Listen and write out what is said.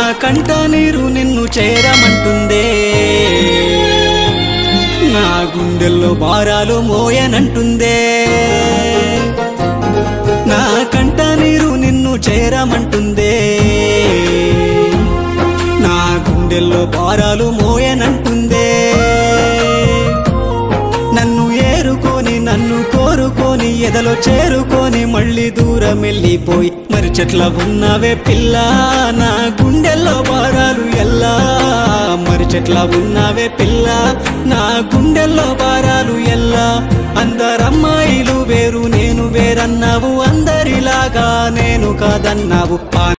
కంట నీరు నిన్ను చేరమంటుందే నా గుండెల్లో భారాలు మోయనంటుందే నా కంట నీరు నిన్ను చేరమంటుందే నా గుండెల్లో భారాలు మోయనంటుందే నన్ను ఏరుకొని నన్ను కోరుకొని ఎదలో చేరుకొని మళ్ళీ దూరం వెళ్ళిపోయి మరి చెట్ల ఉన్నవే పిల్ల నా గుండెల్లో భారాలు ఎల్లా మరి చెట్ల ఉన్నవే పిల్ల నా గుండెల్లో భారాలు ఎల్లా అందరమ్మాయిలు వేరు నేను వేరన్నావు అందరిలాగా నేను కాదన్నావు ఆ